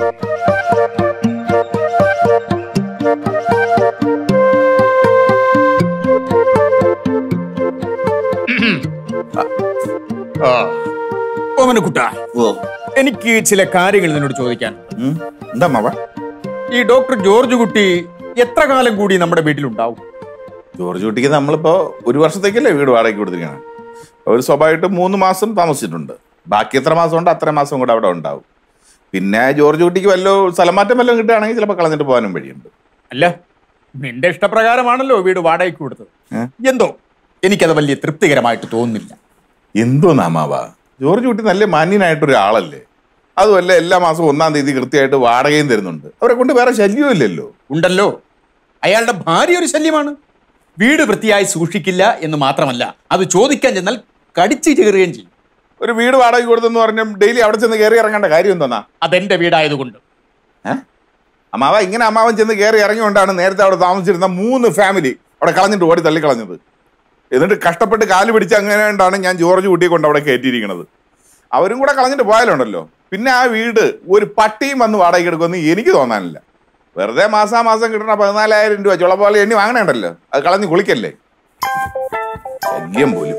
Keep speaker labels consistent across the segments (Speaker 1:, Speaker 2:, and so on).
Speaker 1: ഓമനക്കുട്ട
Speaker 2: ഓ
Speaker 1: എനിക്ക് ചില കാര്യങ്ങൾ നിന്നോട് ചോദിക്കാൻ
Speaker 2: ഉം. എന്താ മാവ
Speaker 1: ഈ ഡോക്ടർ ജോർജ് കുട്ടി എത്ര കാലം കൂടി നമ്മുടെ വീട്ടിലുണ്ടാവും
Speaker 2: ജോർജ് കുട്ടിക്ക് നമ്മളിപ്പോ ഒരു വർഷത്തേക്കല്ലേ വീട് വാടകയ്ക്ക് കൊടുത്തിരിക്കണം അവർ സ്വാഭാവികമായിട്ട് മൂന്ന് മാസം താമസിച്ചിട്ടുണ്ട് ബാക്കി എത്ര മാസം ഉണ്ട് അത്ര മാസം കൂടെ അവിടെ ഉണ്ടാവും പിന്നെ ജോർജ് കുട്ടിക്ക് വല്ലോ സ്ഥലമാറ്റം വല്ലതും കിട്ടുകയാണെങ്കിൽ ചിലപ്പോൾ കളഞ്ഞിട്ട് പോകാനും വഴിയുണ്ട്
Speaker 1: അല്ല നിന്റെ ഇഷ്ടപ്രകാരമാണല്ലോ വീട് വാടകയ്ക്ക് കൊടുത്തത്
Speaker 2: ഏ?
Speaker 1: എന്തോ എനിക്കത് വലിയ തൃപ്തികരമായിട്ട് തോന്നുന്നില്ല
Speaker 2: എന്തോ നാമാവ ജോർജ് കുട്ടി നല്ല മാന്യനായിട്ടൊരു ആളല്ലേ അതുമല്ല എല്ലാ മാസവും ഒന്നാം തീയതി കൃത്യമായിട്ട് വാടകയും തരുന്നുണ്ട് അവരെ കൊണ്ട് വേറെ ശല്യവും ഇല്ലല്ലോ
Speaker 1: ഉണ്ടല്ലോ അയാളുടെ ഭാര്യ ഒരു ശല്യമാണ് വീട് വൃത്തിയായി സൂക്ഷിക്കില്ല എന്ന് മാത്രമല്ല അത് ചോദിക്കാൻ ചെന്നാൽ കടിച്ചു കീറുകയും ചെയ്യും
Speaker 2: ഒരു വീട് വാടകയ്ക്ക് കൊടുത്തെന്ന് പറഞ്ഞാൽ ഡെയിലി അവിടെ ചെന്ന് കയറി ഇറങ്ങേണ്ട കാര്യം എന്തോന്നാ
Speaker 1: അതെന്റെ വീടായതുകൊണ്ട്
Speaker 2: ഏ? അമ്മാവ ഇങ്ങനെ അമ്മാവൻ ചെന്ന് കയറി ഇറങ്ങിക്കൊണ്ടാണ് നേരത്തെ അവിടെ താമസിച്ചിരുന്ന മൂന്ന് ഫാമിലി അവിടെ കളഞ്ഞിട്ട് ഓടി തള്ളിക്കളഞ്ഞത് എന്നിട്ട് കഷ്ടപ്പെട്ട് കാല് പിടിച്ച് അങ്ങനെ കൊണ്ടാണ് ഞാൻ ജോർജ് കുട്ടിയെ കൊണ്ട് അവിടെ കയറ്റിയിരിക്കുന്നത് അവരും കൂടെ കളഞ്ഞിട്ട് പോയാലുണ്ടല്ലോ പിന്നെ ആ വീട് ഒരു പട്ടിയും വന്ന് വാടകയ്ക്ക് എടുക്കുമെന്ന് എനിക്ക് തോന്നാനില്ല വെറുതെ മാസാമാസം കിട്ടുന്ന പതിനാലായിരം രൂപ ചുളപോലെ എണ്ണി വാങ്ങണുണ്ടല്ലോ അത് കളഞ്ഞ് കുളിക്കല്ലേ ശല്യം പോലും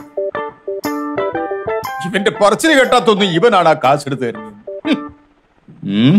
Speaker 1: ഇവന്റെ പറച്ചിൽ കേട്ടാത്തൊന്നും ഇവനാണ് ആ കാശ് എടുത്ത് തരുന്നത് ഹും. ഉം.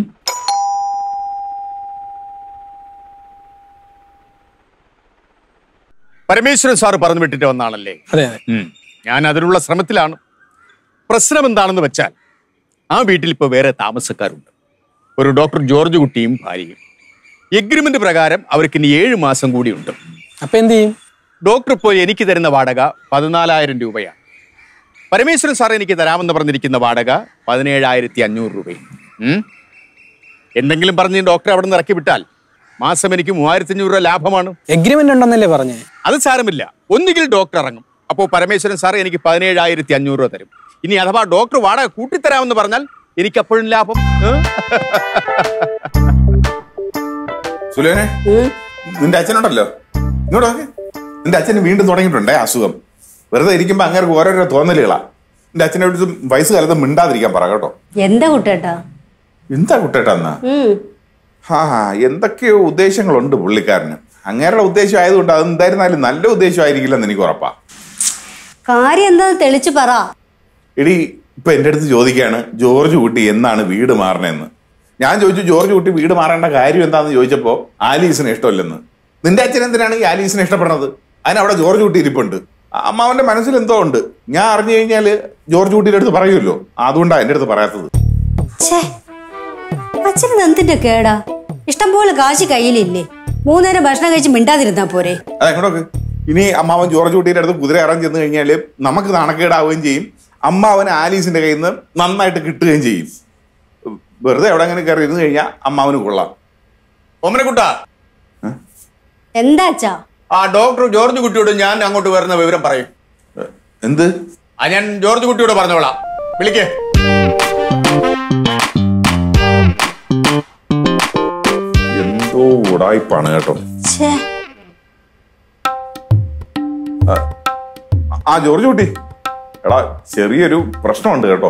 Speaker 1: പരമേശ്വരൻ സാറ് പറഞ്ഞു വിട്ടിട്ട് വന്ന ആളല്ലേ
Speaker 3: അതെ അതെ
Speaker 1: ഉം. ഞാൻ അതിനുള്ള ശ്രമത്തിലാണ് പ്രശ്നം എന്താണെന്ന് വെച്ചാൽ ആ വീട്ടിൽ ഇപ്പോൾ വേറെ താമസക്കാരുണ്ട് ഒരു ഡോക്ടർ ജോർജ് കുട്ടിയും ഭാര്യയും എഗ്രിമെന്റ് പ്രകാരം അവർക്ക് ഇനി ഏഴ് മാസം കൂടിയുണ്ട്
Speaker 3: അപ്പൊ എന്ത് ചെയ്യും
Speaker 1: ഡോക്ടർ ഇപ്പോൾ എനിക്ക് തരുന്ന വാടക പതിനാലായിരം രൂപയാണ് പരമേശ്വരൻ സാർ എനിക്ക് തരാമെന്ന് പറഞ്ഞിരിക്കുന്ന വാടക പതിനേഴായിരത്തി അഞ്ഞൂറ് രൂപയും ഉം? എന്തെങ്കിലും പറഞ്ഞ് ഡോക്ടറെ അവിടെ നിന്ന് ഇറക്കി വിട്ടാൽ മാസം എനിക്ക് മൂവായിരത്തി അഞ്ഞൂറ് രൂപ ലാഭമാണ്
Speaker 3: എഗ്രിമെന്റ് ഉണ്ടെന്നല്ലേ പറഞ്ഞേ
Speaker 1: അത് സാരമില്ല ഒന്നുകിൽ ഡോക്ടർ ഇറങ്ങും അപ്പോൾ പരമേശ്വരൻ സാർ എനിക്ക് പതിനേഴായിരത്തി അഞ്ഞൂറ് രൂപ തരും ഇനി അഥവാ ഡോക്ടർ വാടക കൂട്ടിത്തരാമെന്ന് പറഞ്ഞാൽ എനിക്ക് അപ്പോഴും ലാഭം ഏ?
Speaker 2: സുലേനെ നിന്റെ അച്ഛനുണ്ടല്ലോ ഇങ്ങോട്ട് നോക്ക് നിന്റെ അച്ഛന് വീണ്ടും തുടങ്ങിയിട്ടുണ്ടേ അസുഖം വെറുതെ ഇരിക്കുമ്പോ അങ്ങനെ ഓരോരോ തോന്നലുകളാ നിന്റെ അച്ഛനെ വിളിച്ച് വയസ്സ് കാലത്ത് മിണ്ടാതിരിക്കാൻ പറ കേട്ടോ
Speaker 4: എന്താ കുട്ടേട്ടാ
Speaker 2: എന്താ കുട്ടേട്ടാ എന്നാ
Speaker 4: ഉം
Speaker 2: ആ എന്തൊക്കെയോ ഉദ്ദേശങ്ങളുണ്ട് പുള്ളിക്കാരന് അങ്ങേരുടെ ഉദ്ദേശം ആയതുകൊണ്ട് അത് എന്തായിരുന്നാലും നല്ല ഉദ്ദേശമായിരിക്കില്ലെന്ന് എനിക്ക് ഉറപ്പാ
Speaker 4: കാര്യം എന്താന്ന് തെളിച്ചു പറ
Speaker 2: എടി ഇപ്പൊ എൻ്റെ അടുത്ത് ചോദിക്കുകയാണ് ജോർജ് കുട്ടി എന്നാണ് വീട് മാറണേന്ന് ഞാൻ ചോദിച്ചു ജോർജ് കുട്ടി വീട് മാറേണ്ട കാര്യം എന്താന്ന് ചോദിച്ചപ്പോ ആലീസിന് ഇഷ്ടമല്ലെന്ന് നിന്റെ അച്ഛൻ എന്തിനാണ് ഈ ആലീസിനെ ഇഷ്ടപ്പെടുന്നത് അതിനവിടെ ജോർജ് കുട്ടി ഇരിപ്പുണ്ട് ആ അമ്മാവന്റെ മനസ്സിൽ എന്തോ ഉണ്ട് ഞാൻ അറിഞ്ഞു കഴിഞ്ഞാല് ജോർജ് കുട്ടിയുടെ അടുത്ത് പറയുമല്ലോ അതുകൊണ്ടാണ് എൻ്റെ അടുത്ത് പറയാത്തത്
Speaker 4: ഛേ അച്ഛന് എന്തിന്റെ കേടാ ഇഷ്ടം പോലെ കാശ് കയ്യിലില്ലേ മൂന്നേരം ഭക്ഷണം കഴിച്ച് മിണ്ടാതിരുന്നാ പോരെ
Speaker 2: അതെങ്ങോട്ടൊക്കെ ഇനി അമ്മാവൻ ജോർജ് കുട്ടിയുടെ അടുത്ത് കുതിര ഇറങ്ങി ചെന്ന് കഴിഞ്ഞാൽ നമുക്ക് നാണക്കേടാവുകയും ചെയ്യും അമ്മാവന് ആലീസിന്റെ കയ്യിൽ നിന്ന് നന്നായിട്ട് കിട്ടുകയും ചെയ്യും വെറുതെ എവിടെ അങ്ങനെ കയറി ഇരുന്ന് കഴിഞ്ഞാൽ അമ്മാവന് കൊള്ളാം
Speaker 1: ഓമനക്കുട്ട
Speaker 4: എന്താ അച്ഛാ
Speaker 1: ആ ഡോക്ടർ ജോർജ് കുട്ടിയോട് ഞാൻ അങ്ങോട്ട് വരുന്ന വിവരം പറയും
Speaker 2: എന്ത്
Speaker 1: ആ ഞാൻ ജോർജ് കുട്ടിയോട് പറഞ്ഞോളാം വിളിക്കേ
Speaker 2: എന്തോ ഉടായിപ്പാണ് കേട്ടോ
Speaker 4: ഛേ
Speaker 2: ആ ജോർജ് കുട്ടി എടാ ചെറിയൊരു പ്രശ്നമുണ്ട് കേട്ടോ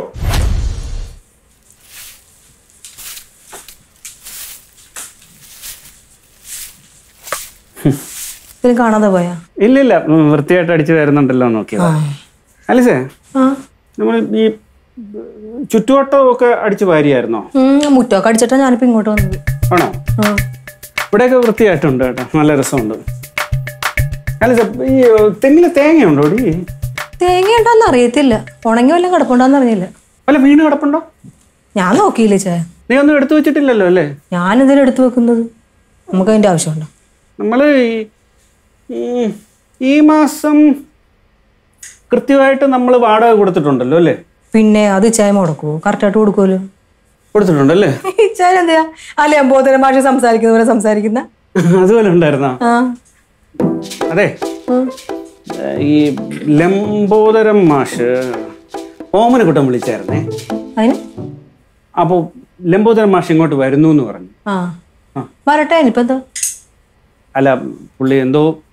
Speaker 5: ഇതിന് കാണാതെ പോയാ
Speaker 6: ഇല്ലില്ല ഉം, വൃത്തിയായിട്ട് അടിച്ചു വരുന്നുണ്ടല്ലോ നോക്കിയത് അലിസേ
Speaker 5: ആ
Speaker 6: നമ്മൾ ഈ ചുറ്റുവട്ടം ഒക്കെ അടിച്ചു വാരിയായിരുന്നോ
Speaker 5: ഉം, മുറ്റമൊക്കെ അടിച്ചിട്ടാ ഞാനിപ്പോ ഇങ്ങോട്ട് വന്നത്
Speaker 6: ആണോ
Speaker 5: ആ
Speaker 6: ഇവിടെയൊക്കെ വൃത്തിയായിട്ടുണ്ട് കേട്ടോ നല്ല രസമുണ്ട് അലിസ ഈ തെങ്ങില് തേങ്ങയുണ്ടോ ഡി
Speaker 5: തേങ്ങ ഉണ്ടോന്ന് അറിയത്തില്ല ഉണങ്ങി വല്ലതും കിടപ്പുണ്ടോന്ന് അറിഞ്ഞില്ല
Speaker 6: വല്ല വീണ് കിടപ്പുണ്ടോ
Speaker 5: ഞാൻ നോക്കിയില്ല ചേ
Speaker 6: നീ ഒന്നും എടുത്തു വെച്ചിട്ടില്ലല്ലോ അല്ലേ
Speaker 5: ഞാൻ ഇതിന് എടുത്തു വെക്കുന്നത് നമുക്ക് അതിന്റെ ആവശ്യമുണ്ടോ
Speaker 6: നമ്മൾ ഈ ഈ മാസം കൃത്യമായിട്ട് നമ്മൾ വാടക കൊടുത്തിട്ടുണ്ടല്ലോ അല്ലേ
Speaker 5: പിന്നെ അത് ചായ മുടക്കുവോ കറക്റ്റായിട്ട് കൊടുക്കുമല്ലോ
Speaker 6: കൊടുത്തിട്ടുണ്ടല്ലേ
Speaker 5: ചായ എന്തിനാ അല്ലെ അമ്പോതരം ഭാഷ സംസാരിക്കുന്ന പോലെ സംസാരിക്കുന്ന
Speaker 6: അതുപോലെ ഉണ്ടായിരുന്നോ
Speaker 5: ആ
Speaker 6: അതെ
Speaker 5: ഉം.
Speaker 6: ഈ ലംബോദരം മാഷ് ഓമനക്കുട്ടം വിളിച്ചായിരുന്നേ
Speaker 5: അതിന്
Speaker 6: അപ്പോൾ ലംബോദരം മാഷ് ഇങ്ങോട്ട് വരുന്നു എന്ന് പറഞ്ഞു
Speaker 5: ആ വരട്ടെ ഇനിയിപ്പോ എന്താ
Speaker 6: അല്ല പുള്ളി എന്തോ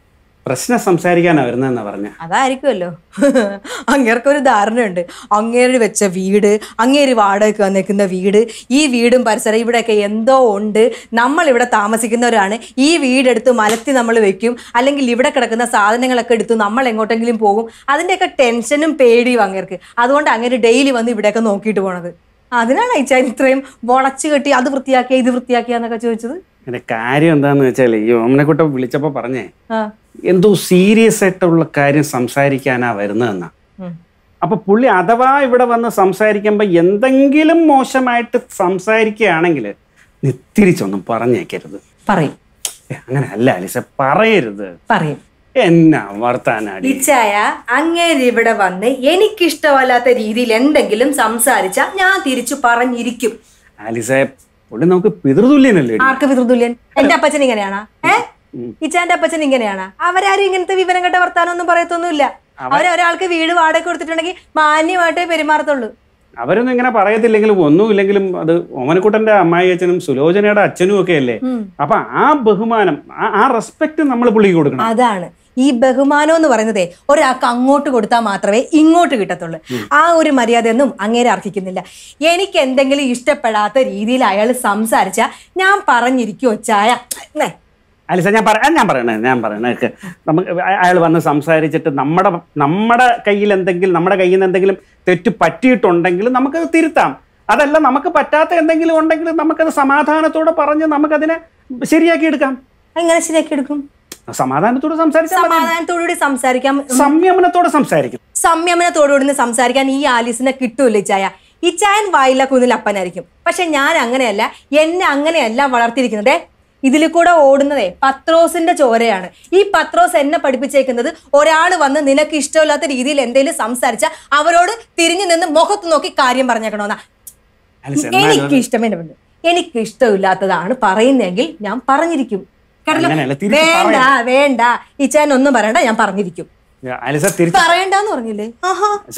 Speaker 6: പ്രശ്നം സംസാരിക്കാനാ വരുന്നതെന്നാ പറഞ്ഞ
Speaker 5: അതായിരിക്കുമല്ലോ അങ്ങേർക്കൊരു ധാരണയുണ്ട് അങ്ങേര് വെച്ച വീട് അങ്ങേര് വാടകയ്ക്ക് വന്നേക്കുന്ന വീട് ഈ വീടും പരിസരം ഇവിടെയൊക്കെ എന്തോ ഉണ്ട് നമ്മൾ ഇവിടെ താമസിക്കുന്നവരാണ് ഈ വീടെടുത്ത് മലത്തി നമ്മൾ വെക്കും അല്ലെങ്കിൽ ഇവിടെ കിടക്കുന്ന സാധനങ്ങളൊക്കെ എടുത്ത് നമ്മൾ എങ്ങോട്ടെങ്കിലും പോകും അതിൻ്റെയൊക്കെ ടെൻഷനും പേടിയും അങ്ങേർക്ക് അതുകൊണ്ട് അങ്ങനെ ഡെയിലി വന്ന് ഇവിടെയൊക്കെ നോക്കിയിട്ട് പോണത് അതിനാണ് അയച്ചാൽ ഇത്രയും വളച്ചു കെട്ടി അത് വൃത്തിയാക്കിയ ഇത് വൃത്തിയാക്കിയാന്നൊക്കെ ചോദിച്ചത്
Speaker 6: എന്റെ കാര്യം എന്താന്ന് വെച്ചാൽ ഈ ഓമനെക്കുട്ട വിളിച്ചപ്പോ പറഞ്ഞേ
Speaker 5: ആ
Speaker 6: എന്തോ സീരിയസ് ആയിട്ടുള്ള കാര്യം സംസാരിക്കാനാ വരുന്നതെന്നാ
Speaker 5: ഉം.
Speaker 6: അപ്പൊ പുള്ളി അഥവാ ഇവിടെ വന്ന് സംസാരിക്കുമ്പോ എന്തെങ്കിലും മോശമായിട്ട് സംസാരിക്കുകയാണെങ്കിൽ നീ തിരിച്ചൊന്നും പറഞ്ഞേക്കരുത്
Speaker 5: പറയും
Speaker 6: ഏ, അങ്ങനെ അല്ല അലിസ പറയരുത്
Speaker 5: പറയും
Speaker 6: എന്നാ വർത്താനാടി
Speaker 5: ഇച്ചായ അങ്ങേര് ഇവിടെ വന്ന് എനിക്കിഷ്ടമല്ലാത്ത രീതിയിൽ എന്തെങ്കിലും സംസാരിച്ച ഞാൻ തിരിച്ചു പറഞ്ഞിരിക്കും
Speaker 6: ആലിസ പുള്ളി നമുക്ക് പിതൃതുല്യനല്ലേ
Speaker 5: ആർക്ക് പിതൃതുല്യൻ എന്റെ അപ്പച്ചൻ ഇങ്ങനെയാണാ ഏ ഇച്ചാന്റെ അപ്പച്ചൻ ഇങ്ങനെയാണാ അവരാരും ഇങ്ങനത്തെ വിവരം കേട്ട വർത്താനൊന്നും പറയത്തൊന്നുമില്ല അവരൊരാൾക്ക് വീട് വാടക കൊടുത്തിട്ടുണ്ടെങ്കിൽ മാന്യമായിട്ടേ പെരുമാറത്തുള്ളൂ
Speaker 6: അവരൊന്നും ഇങ്ങനെ പറയത്തില്ലെങ്കിലും ഒന്നുമില്ലെങ്കിലും അത് ഓമനക്കുട്ടന്റെ അമ്മായി അച്ഛനും സുലോചനയുടെ അച്ഛനും ഒക്കെ അല്ലേ അപ്പൊ ആ ബഹുമാനം ആ- ആ റെസ്പെക്ട് നമ്മൾ പുള്ളിക്ക് കൊടുക്കണം
Speaker 5: അതാണ് ഈ ബഹുമാനം എന്ന് പറയുന്നതേ ഒരാൾക്ക് അങ്ങോട്ട് കൊടുത്താൽ മാത്രമേ ഇങ്ങോട്ട് കിട്ടത്തുള്ളൂ ആ ഒരു മര്യാദയൊന്നും അങ്ങേരെ അർഹിക്കുന്നില്ല എനിക്ക് എന്തെങ്കിലും ഇഷ്ടപ്പെടാത്ത രീതിയിൽ അയാൾ സംസാരിച്ചാൽ ഞാൻ പറഞ്ഞിരിക്കുമോ ചായ ന്നേ.
Speaker 6: അലിസ ഞാൻ പറ ഞാൻ പറയണേ ഞാൻ പറയണേ ഒക്കെ നമുക്ക് അയാൾ വന്ന് സംസാരിച്ചിട്ട് നമ്മുടെ നമ്മുടെ കയ്യിൽ എന്തെങ്കിലും നമ്മുടെ കയ്യിൽ നിന്ന് എന്തെങ്കിലും തെറ്റ് പറ്റിയിട്ടുണ്ടെങ്കിൽ നമുക്കത് തിരുത്താം അതല്ല നമുക്ക് പറ്റാത്ത എന്തെങ്കിലും ഉണ്ടെങ്കിൽ നമുക്കത് സമാധാനത്തോടെ പറഞ്ഞ് നമുക്കതിനെ ശരിയാക്കി എടുക്കാം
Speaker 5: എങ്ങനെ ശരിയാക്കി എടുക്കും
Speaker 6: സമാധാനത്തോടെ സംസാരിച്ചാൽ മതി.
Speaker 5: സമാധാനത്തോടുകൂടി സംസാരിക്കാം
Speaker 6: സംയമനത്തോടെ സംസാരിക്കും
Speaker 5: സംയമനത്തോടുകൂടി സംസാരിക്കാൻ ഈ ആലീസിനെ കിട്ടൂല ഇച്ചായ ഇച്ചായൻ വായില്ല കുന്നിൽ അപ്പനായിരിക്കും പക്ഷെ ഞാൻ അങ്ങനെയല്ല എന്നെ അങ്ങനെയല്ല വളർത്തിയിരിക്കുന്നത് ഇതിൽ കൂടെ ഓടുന്നതേ പത്രോസിന്റെ ചോരയാണ് ഈ പത്രോസ് എന്നെ പഠിപ്പിച്ചേക്കുന്നത് ഒരാൾ വന്ന് നിനക്ക് ഇഷ്ടമില്ലാത്ത രീതിയിൽ എന്തെങ്കിലും സംസാരിച്ച അവരോട് തിരിഞ്ഞു നിന്ന് മുഖത്ത് നോക്കി കാര്യം പറഞ്ഞേക്കണമെന്നാ
Speaker 6: അലിസ എന്നാലും
Speaker 5: എനിക്ക് ഇഷ്ടമേണ്ട എനിക്ക് ഇഷ്ടമില്ലാത്തതാണ് പറയുന്നതെങ്കിൽ ഞാൻ പറഞ്ഞിരിക്കും കേട്ടല്ലോ?
Speaker 6: അങ്ങനെയല്ല, തിരിച്ച്
Speaker 5: വേണ്ട വേണ്ട ഇച്ചായൻ ഒന്നും പറയണ്ട ഞാൻ പറഞ്ഞിരിക്കും
Speaker 6: അലിസ തിരിച്ച്
Speaker 5: പറയണ്ടെന്ന് പറഞ്ഞില്ലേ ആഹാ
Speaker 6: അലിസ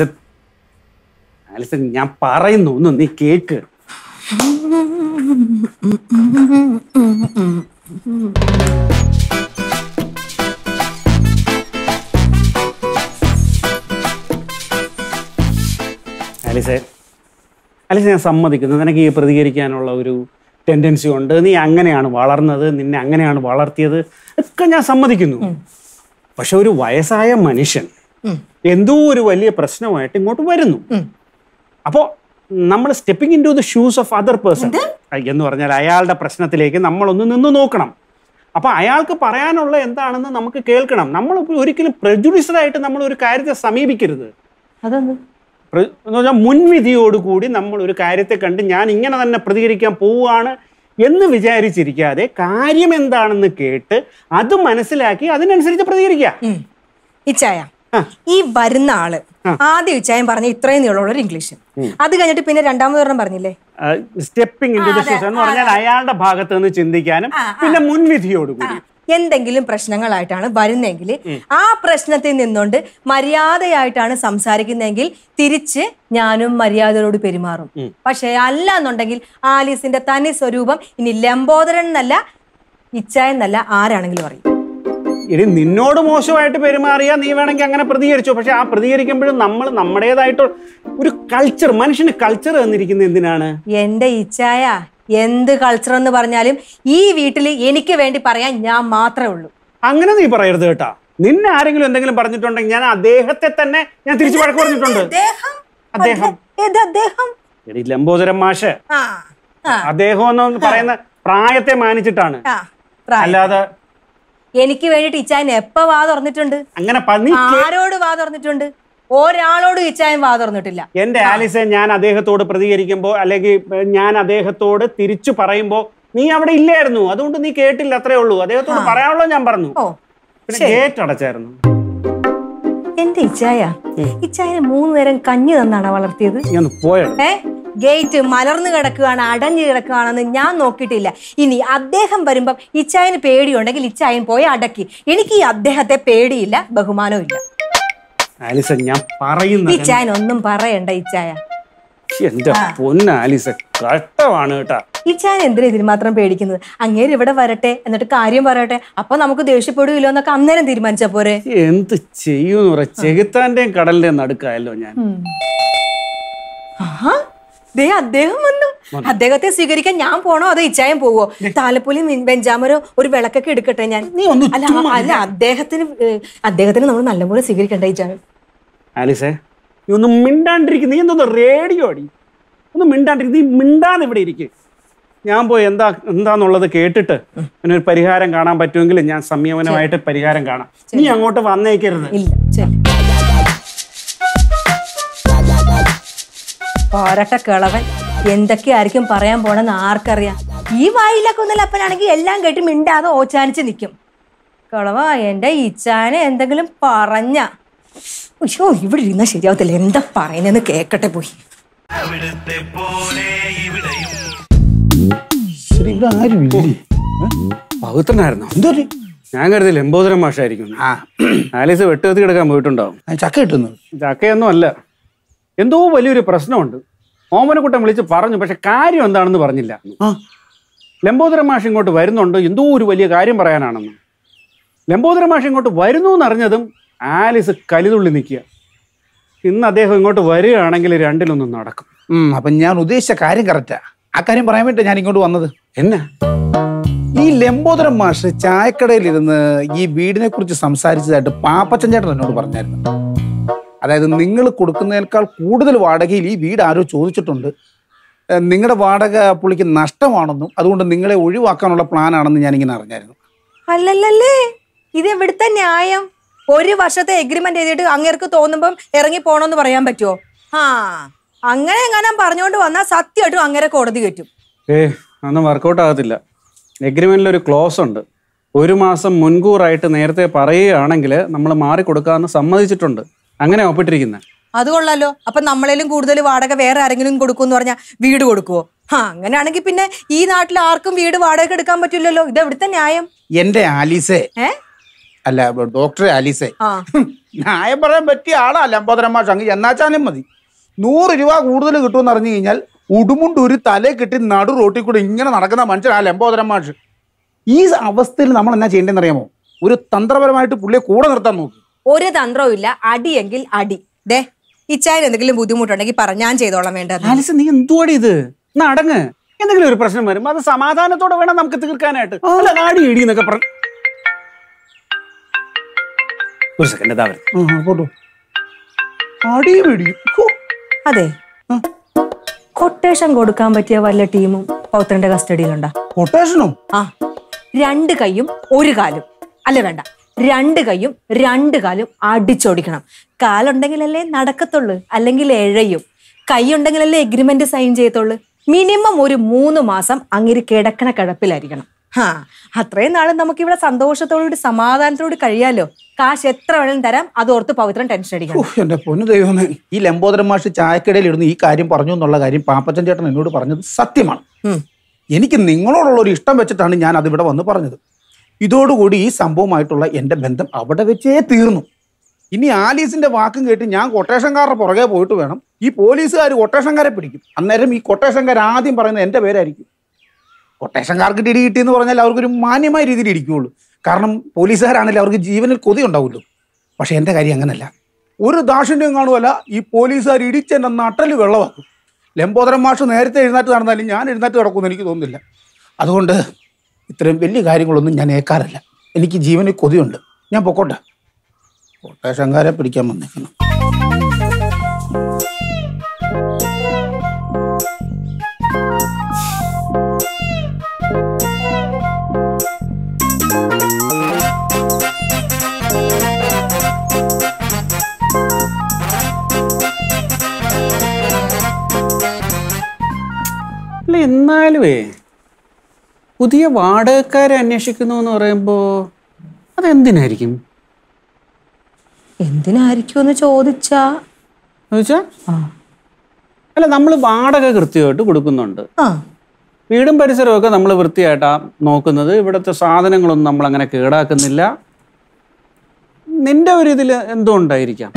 Speaker 6: അലിസ ഞാൻ പറയുന്നു ഒന്ന് നീ കേക്ക് അലിസെ അലിസ ഞാൻ സമ്മതിക്കുന്നു നിനക്ക് ഈ പ്രതികരിക്കാനുള്ള ഒരു ടെൻഡൻസി ഉണ്ട് നീ അങ്ങനെയാണ് വളർന്നത് നിന്നെ അങ്ങനെയാണ് വളർത്തിയത് ഒക്കെ ഞാൻ സമ്മതിക്കുന്നു പക്ഷെ ഒരു വയസ്സായ മനുഷ്യൻ എന്തോ ഒരു വലിയ പ്രശ്നമായിട്ട് ഇങ്ങോട്ട് വരുന്നു അപ്പോൾ നമ്മൾ stepping in to the shoes of other person എന്ന് പറഞ്ഞാൽ അയാളുടെ പ്രശ്നത്തിലേക്ക് നമ്മളൊന്ന് നിന്ന് നോക്കണം അപ്പൊ അയാൾക്ക് പറയാനുള്ള എന്താണെന്ന് നമുക്ക് കേൾക്കണം നമ്മൾ ഒരിക്കലും പ്രജുഡിസ്ഡ് ആയിട്ട് നമ്മൾ ഒരു കാര്യത്തെ സമീപിക്കരുത്
Speaker 5: അതൊന്ന്
Speaker 6: പ്ര- എന്ന് പറഞ്ഞാൽ മുൻവിധിയോടുകൂടി നമ്മൾ ഒരു കാര്യത്തെ കണ്ട് ഞാൻ ഇങ്ങനെ തന്നെ പ്രതികരിക്കാൻ പോവുകയാണ് എന്ന് വിചാരിച്ചിരിക്കാതെ കാര്യം എന്താണെന്ന് കേട്ട് അത് മനസ്സിലാക്കി അതിനനുസരിച്ച് പ്രതികരിക്കുക
Speaker 5: ഇച്ചായ ഈ വരുന്ന ആള് ആദ്യം ഇച്ചായൻ പറഞ്ഞ ഇത്രയും നീളമുള്ള ഒരു ഇംഗ്ലീഷ് അത് കഴിഞ്ഞിട്ട് പിന്നെ രണ്ടാമത് ഒരെണ്ണം പറഞ്ഞില്ലേ
Speaker 6: stepping in to the shoes എന്ന് പറഞ്ഞാൽ അയാളുടെ ഭാഗത്ത് നിന്ന് ചിന്തിക്കാനും പിന്നെ മുൻവിധിയോടുകൂടി
Speaker 5: എന്തെങ്കിലും പ്രശ്നങ്ങളായിട്ടാണ് വരുന്നതെങ്കിൽ ആ പ്രശ്നത്തിൽ നിന്നുകൊണ്ട് മര്യാദയായിട്ടാണ് സംസാരിക്കുന്നതെങ്കിൽ തിരിച്ച് ഞാനും മര്യാദയോട് പെരുമാറും പക്ഷെ അല്ല എന്നുണ്ടെങ്കിൽ ആലീസിന്റെ തനി സ്വരൂപം ഇനി ലംബോദരൻ എന്നല്ല ഇച്ചായെന്നല്ല ആരാണെങ്കിലും അറിയും
Speaker 6: ഇനി നിന്നോട് മോശമായിട്ട് പെരുമാറിയാൽ നീ വേണമെങ്കിൽ അങ്ങനെ പ്രതികരിച്ചോ പക്ഷെ ആ പ്രതികരിക്കുമ്പോഴും നമ്മൾ നമ്മുടേതായിട്ട് ഒരു കൾച്ചർ മനുഷ്യന് കൾച്ചർ തന്നിരിക്കുന്നത് എന്തിനാണ്
Speaker 5: എന്റെ ഇച്ചായ എന്ത് കൾച്ചർ എന്ന് പറഞ്ഞാലും ഈ വീട്ടിൽ എനിക്ക് വേണ്ടി പറയാൻ ഞാൻ മാത്രമേ ഉള്ളൂ
Speaker 6: അങ്ങനെ നീ പറയരുത് കേട്ടാ നിന്നെ ആരെങ്കിലും എന്തെങ്കിലും പറഞ്ഞിട്ടുണ്ടെങ്കിൽ ഞാൻ അദ്ദേഹത്തെ തന്നെ ഞാൻ തിരിച്ചു വഴക്ക് പറഞ്ഞിട്ടുണ്ട്
Speaker 5: അദ്ദേഹം
Speaker 6: അദ്ദേഹം
Speaker 5: ഏത് അദ്ദേഹം
Speaker 6: എടി ലംബോദരം മാഷ്
Speaker 5: ആ ആ
Speaker 6: അദ്ദേഹം എന്ന് പറയുന്ന പ്രായത്തെ മാനിച്ചിട്ടാണ്
Speaker 5: ആ പ്രായം.
Speaker 6: അല്ലാതെ
Speaker 5: എനിക്ക് വേണ്ടിട്ട് ഇച്ചായൻ എപ്പ വാ തുറന്നിട്ടുണ്ട്
Speaker 6: അങ്ങനെ പ- നീ കേ-
Speaker 5: ആരോട് വാ തുറന്നിട്ടുണ്ട് ഒരാളോട് ഇച്ചായൻ വാ തുറന്നിട്ടില്ല
Speaker 6: എന്റെ ആലിസെ ഞാൻ അദ്ദേഹത്തോട് പ്രതികരിക്കുമ്പോൾ അല്ലെങ്കിൽ ഏ, ഞാൻ അദ്ദേഹത്തോട് തിരിച്ചു പറയുമ്പോൾ നീ അവിടെ ഇല്ലായിരുന്നു അതുകൊണ്ട് നീ കേട്ടില്ല അത്രേ ഉള്ളൂ അദ്ദേഹത്തോട് പറയാനുള്ളത് ഞാൻ പറഞ്ഞു
Speaker 5: ഓ
Speaker 6: പിന്നെ
Speaker 5: ശരി.
Speaker 6: ഗേറ്റ് അടച്ചായിരുന്നു
Speaker 5: എന്റെ ഇച്ചായ ഇച്ചായന് മൂന്ന് നേരം കഞ്ഞി തന്നാണ് വളർത്തിയത്
Speaker 6: നീ ഒന്ന് പോയോ
Speaker 5: ഏ ഗേറ്റ് മലർന്നു കിടക്കുകയാണ് അടഞ്ഞു കിടക്കുകയാണെന്ന് ഞാൻ നോക്കിയിട്ടില്ല ഇനി അദ്ദേഹം വരുമ്പം ഇച്ചായന് പേടിയുണ്ടെങ്കിൽ ഇച്ചായൻ പോയി അടക്കി എനിക്ക് ഈ അദ്ദേഹത്തെ പേടിയില്ല ബഹുമാനവും ഇല്ല
Speaker 6: ആലിസ ഞാൻ പറയുന്ന
Speaker 5: ഇച്ചായൻ ഒന്നും പറയണ്ട ഇച്ചായ
Speaker 6: എന്റെ പൊന്ന ആലിസ കഷ്ടമാണ് കേട്ടാ
Speaker 5: ഇച്ചാൻ എന്തിനാ ഇതിന് മാത്രം പേടിക്കുന്നത് അങ്ങേര് ഇവിടെ വരട്ടെ എന്നിട്ട് കാര്യം പറയട്ടെ അപ്പൊ നമുക്ക് ദേഷ്യപ്പെടില്ലോ എന്നൊക്കെ അന്നേരം തീരുമാനിച്ച പോരെ
Speaker 6: എന്ത് ചെയ്യൂന്ന് പറ ചെകുത്താന്റെയും കടലിന്റെയും നടുക്കായല്ലോ ഞാൻ
Speaker 5: ആഹാ, ദേ അദ്ദേഹം വന്നു അദ്ദേഹത്തെ സ്വീകരിക്കാൻ ഞാൻ പോണോ അതോ ഇച്ചായം പോവോ താലപ്പൊലി ബെഞ്ചാമരോ ഒരു വിളക്കൊക്കെ എടുക്കട്ടെ ഞാൻ അല്ല അല്ല അദ്ദേഹത്തിന് ഏഹ്, അദ്ദേഹത്തിന് നമ്മൾ നല്ലപോലെ സ്വീകരിക്കണ്ടേ ഇച്ചായം
Speaker 6: ആലിസേ നീ ഒന്നും മിണ്ടാണ്ടിരിക്കും നീ എന്തോന്ന് റേഡിയോ അടി ഒന്നും മിണ്ടാണ്ടിരിക്കും നീ മിണ്ടാതെ ഇവിടെ ഇരിക്കും ഞാൻ പോയി എന്താ എന്താന്നുള്ളത് കേട്ടിട്ട് അതിനൊരു പരിഹാരം കാണാൻ പറ്റുമെങ്കിൽ ഞാൻ സംയമനമായിട്ട് പരിഹാരം കാണാം നീ അങ്ങോട്ട് വന്നേക്കരുത്
Speaker 5: ഇല്ല ശരി പോരട്ടെ കിളവൻ എന്തൊക്കെയായിരിക്കും പറയാൻ പോണെന്ന് ആർക്കറിയാം ഈ വായിലൊക്കെ ഒന്നല്ല അപ്പനാണെങ്കിൽ എല്ലാം കേട്ട് മിണ്ടാതെ ഓച്ചാനിച്ച് നിൽക്കും കിളവ എന്റെ ഇച്ചാനെ എന്തെങ്കിലും പറഞ്ഞ അയ്യോ ഇവിടെ ഇരുന്നാൽ ശരിയാവത്തില്ല എന്താ പറയുന്നതെന്ന് കേക്കട്ടെ പോയി
Speaker 7: ശരി ഇവിടെ ആരും ഇല്ലേ
Speaker 6: പവിത്രനായിരുന്നു
Speaker 7: എന്തോ
Speaker 6: ഞാൻ കരുതി ലംബോദരം മാഷായിരിക്കും
Speaker 7: ആ
Speaker 6: ആലീസ് വെട്ടുകത്തി കിടക്കാൻ പോയിട്ടുണ്ടാവും
Speaker 7: ആ, ചക്ക കിട്ടുന്നു
Speaker 6: ചക്കയൊന്നും അല്ല എന്തോ വലിയൊരു പ്രശ്നമുണ്ട് ഓമനക്കുട്ടൻ വിളിച്ച് പറഞ്ഞു പക്ഷെ കാര്യം എന്താണെന്ന് പറഞ്ഞില്ല
Speaker 7: ആ
Speaker 6: ലംബോദരം മാഷ് ഇങ്ങോട്ട് വരുന്നുണ്ട് എന്തോ ഒരു വലിയ കാര്യം പറയാനാണെന്ന് ലംബോദരം മാഷ് ഇങ്ങോട്ട് വരുന്നു എന്നറിഞ്ഞതും ആലിസ് കലിതുള്ളി നിൽക്കുക ഇന്ന് അദ്ദേഹം ഇങ്ങോട്ട് വരികയാണെങ്കിൽ രണ്ടിലൊന്നും നടക്കും
Speaker 7: ഉം, അപ്പൊ ഞാൻ ഉദ്ദേശിച്ച കാര്യം കറക്റ്റാ ആ കാര്യം പറയാൻ വേണ്ടി ഞാൻ ഇങ്ങോട്ട് വന്നത്
Speaker 6: എന്നാ
Speaker 7: ഈ ലംബോദരം മാഷ് ചായക്കടയിലിരുന്ന് ഈ വീടിനെ കുറിച്ച് സംസാരിച്ചതായിട്ട് പാപ്പച്ചൻ ചേട്ടൻ എന്നോട് പറഞ്ഞായിരുന്നു അതായത് നിങ്ങൾ കൊടുക്കുന്നതിനേക്കാൾ കൂടുതൽ വാടകയിൽ ഈ വീട് ആരോ ചോദിച്ചിട്ടുണ്ട് ഏഹ് നിങ്ങളുടെ വാടക പുള്ളിക്ക് നഷ്ടമാണെന്നും അതുകൊണ്ട് നിങ്ങളെ ഒഴിവാക്കാനുള്ള പ്ലാനാണെന്ന് ഞാനിങ്ങനെ അറിഞ്ഞായിരുന്നു
Speaker 5: അല്ലല്ലല്ലേ ഇത് എവിടുത്തെ ന്യായം ഒരു വർഷത്തെ എഗ്രിമെന്റ് എഴുതിയിട്ട് അങ്ങേർക്ക് തോന്നുമ്പം ഇറങ്ങി പോണോന്ന് പറയാൻ പറ്റുമോ ആ അങ്ങനെ എങ്ങനെ പറഞ്ഞുകൊണ്ട് വന്നാൽ സത്യമായിട്ടും അങ്ങനെ കോടതി കയറ്റും
Speaker 6: ഏ അതൊന്നും വർക്കൗട്ട് ആകത്തില്ല എഗ്രിമെന്റിൽ ഒരു ക്ലോസ് ഉണ്ട് ഒരു മാസം മുൻകൂറായിട്ട് നേരത്തെ പറയുകയാണെങ്കിൽ നമ്മൾ മാറിക്കൊടുക്കാമെന്ന് സമ്മതിച്ചിട്ടുണ്ട് അങ്ങനെ ഒപ്പിട്ടിരിക്കുന്നത്
Speaker 5: അത് കൊള്ളാലോ അപ്പൊ നമ്മളേലും കൂടുതൽ വാടക വേറെ ആരെങ്കിലും കൊടുക്കുമെന്ന് പറഞ്ഞാൽ വീട് കൊടുക്കുവോ ആ അങ്ങനെയാണെങ്കിൽ പിന്നെ ഈ നാട്ടിൽ ആർക്കും വീട് വാടക എടുക്കാൻ പറ്റില്ലല്ലോ ഇത് എവിടുത്തെ ന്യായം
Speaker 7: എന്റെ ആലീസെ
Speaker 5: ഏ
Speaker 7: അല്ല ഡോക്ടറെ ആലീസെ
Speaker 5: ആ
Speaker 7: ന്യായം പറയാൻ പറ്റിയ ആളാ ലംബോദരം മാഷ് അങ്ങ് എന്നാച്ചാലും മതി നൂറ് രൂപ കൂടുതൽ കിട്ടുമെന്ന് അറിഞ്ഞു കഴിഞ്ഞാൽ ഉടുമുണ്ട് ഒരു തലേ കെട്ടി നടു റോട്ടിൽ കൂടെ ഇങ്ങനെ നടക്കുന്ന മനുഷ്യൻ ആ ലംബോദരം മാഷ് ഈ അവസ്ഥയിൽ നമ്മൾ എന്നാ ചെയ്യേണ്ടതെന്ന് അറിയാമോ ഒരു തന്ത്രപരമായിട്ട് പുള്ളിയെ കൂടെ നിർത്താൻ നോക്കി
Speaker 5: ഒരു തന്ത്രവും ഇല്ല അടിയെങ്കിൽ അടി ദേ ഇച്ചായൻ എന്തെങ്കിലും ബുദ്ധിമുട്ടുണ്ടെങ്കിൽ പറ ഞാൻ ചെയ്തോളാം വേണ്ടത്
Speaker 6: ആലിസ് നീ എന്തുവാടി ഇത് എന്നാ അടങ്ങ് എന്തെങ്കിലും ഒരു പ്രശ്നം വരും അത് സമാധാനത്തോടെ വേണം നമുക്ക് തീർക്കാനായിട്ട് അല്ല ആടി ഇടി എന്നൊക്കെ പറഞ്ഞു ഒരു സെക്കൻഡ് ഇതാ വരുന്നു
Speaker 7: ആ, പോട്ടു അടി പിടി ഹോ.
Speaker 5: അതെ കൊട്ടേഷൻ കൊടുക്കാൻ പറ്റിയ വല്ല ടീമും പൗത്രന്റെ കസ്റ്റഡിയിലുണ്ടാ
Speaker 7: കൊട്ടേഷനോ
Speaker 5: ആ രണ്ട് കൈയും ഒരു കാലും അല്ല വേണ്ട രണ്ട് കൈയും രണ്ട് കാലും അടിച്ചോടിക്കണം കാലുണ്ടെങ്കിലല്ലേ നടക്കത്തുള്ളൂ അല്ലെങ്കിൽ എഴയും കൈ ഉണ്ടെങ്കിലല്ലേ എഗ്രിമെന്റ് സൈൻ ചെയ്യത്തുള്ളൂ മിനിമം ഒരു മൂന്ന് മാസം അങ്ങനെ കിടക്കണ കിടപ്പിലായിരിക്കണം ഹാ അത്രയും നാള് നമുക്ക് ഇവിടെ സന്തോഷത്തോടുകൂടി സമാധാനത്തോടുകൂടി കഴിയാലോ കാശ് എത്ര വേണമെങ്കിലും തരാം അതോർത്ത് പവിത്രം ടെൻഷൻ അടിക്കണം
Speaker 7: ഉഫ്, എന്റെ പൊന്നു ദൈവമേ ഈ ലംബോദരൻ മാഷ് ചായക്കടയിൽ ഇരുന്ന് ഈ കാര്യം പറഞ്ഞു എന്നുള്ള കാര്യം പാപ്പച്ചൻ ചേട്ടൻ എന്നോട് പറഞ്ഞത് സത്യമാണ്
Speaker 5: ഉം.
Speaker 7: എനിക്ക് നിങ്ങളോടുള്ള ഒരു ഇഷ്ടം വെച്ചിട്ടാണ് ഞാൻ അതിവിടെ വന്ന് പറഞ്ഞത് ഇതോടുകൂടി ഈ സംഭവമായിട്ടുള്ള എന്റെ ബന്ധം അവിടെ വെച്ചേ തീർന്നു ഇനി ആലീസിന്റെ വാക്കും കേട്ട് ഞാൻ കൊട്ടേഷൻകാരുടെ പുറകെ പോയിട്ട് വേണം ഈ പോലീസുകാർ കൊട്ടേഷൻകാരെ പിടിക്കും അന്നേരം ഈ കൊട്ടേഷൻകാർ ആദ്യം പറയുന്നത് എന്റെ പേരായിരിക്കും കൊട്ടേഷൻകാർക്ക് ഡിഡി കിട്ടിയെന്ന് പറഞ്ഞാൽ അവർക്കൊരു മാന്യമായ രീതിയിൽ ഇരിക്കുകയുള്ളൂ കാരണം പോലീസുകാരാണെങ്കിൽ അവർക്ക് ജീവനിൽ കൊതി ഉണ്ടാവുമല്ലോ പക്ഷെ എൻ്റെ കാര്യം അങ്ങനല്ല ഒരു ദാക്ഷിണ്യം കാണുമല്ല ഈ പോലീസുകാർ ഇടിച്ചെന്നെ നട്ടല് വെള്ളമാക്കും ലംബോദരൻ മാഷ് നേരത്തെ എഴുന്നേറ്റ് നടന്നാലും ഞാൻ എഴുന്നേറ്റ് കിടക്കുമെന്ന് എനിക്ക് തോന്നുന്നില്ല അതുകൊണ്ട് ഇത്രയും വലിയ കാര്യങ്ങളൊന്നും ഞാൻ ഏക്കാറില്ല എനിക്ക് ജീവനിൽ കൊതിയുണ്ട് ഞാൻ പൊക്കോട്ടെ കൊട്ടേഷൻകാരെ പിടിക്കാൻ വന്നേക്കണം
Speaker 6: അല്ല എന്നാലുവേ പുതിയ വാടകക്കാരെ അന്വേഷിക്കുന്നു എന്ന് പറയുമ്പോ അതെന്തിനായിരിക്കും
Speaker 5: എന്തിനായിരിക്കും എന്ന് ചോദിച്ചാ
Speaker 6: എന്ന് വെച്ചാ അല്ല നമ്മൾ വാടക കൃത്യമായിട്ട് കൊടുക്കുന്നുണ്ട്
Speaker 5: ആ
Speaker 6: വീടും പരിസരവും ഒക്കെ നമ്മൾ വൃത്തിയായിട്ടാ നോക്കുന്നത് ഇവിടുത്തെ സാധനങ്ങളൊന്നും നമ്മൾ അങ്ങനെ കേടാക്കുന്നില്ല നിന്റെ ഒരു ഇതിൽ എന്തുകൊണ്ടായിരിക്കാം